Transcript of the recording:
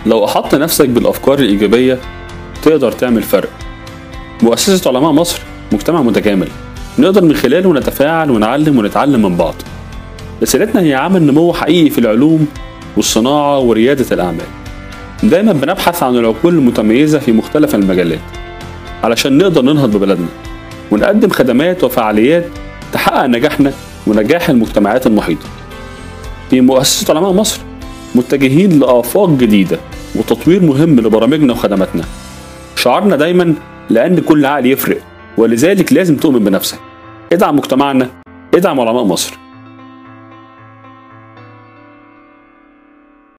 لو أحط نفسك بالأفكار الإيجابية تقدر تعمل فرق مؤسسة علماء مصر مجتمع متكامل نقدر من خلاله نتفاعل ونعلم ونتعلم من بعض رسالتنا هي عمل نمو حقيقي في العلوم والصناعة وريادة الأعمال دايما بنبحث عن العقول المتميزة في مختلف المجالات علشان نقدر ننهض ببلدنا ونقدم خدمات وفعاليات تحقق نجاحنا ونجاح المجتمعات المحيطة في مؤسسة علماء مصر متجهين لآفاق جديدة وتطوير مهم لبرامجنا وخدماتنا شعارنا دايما لأن كل عقل يفرق ولذلك لازم تؤمن بنفسك ادعم مجتمعنا ادعم علماء مصر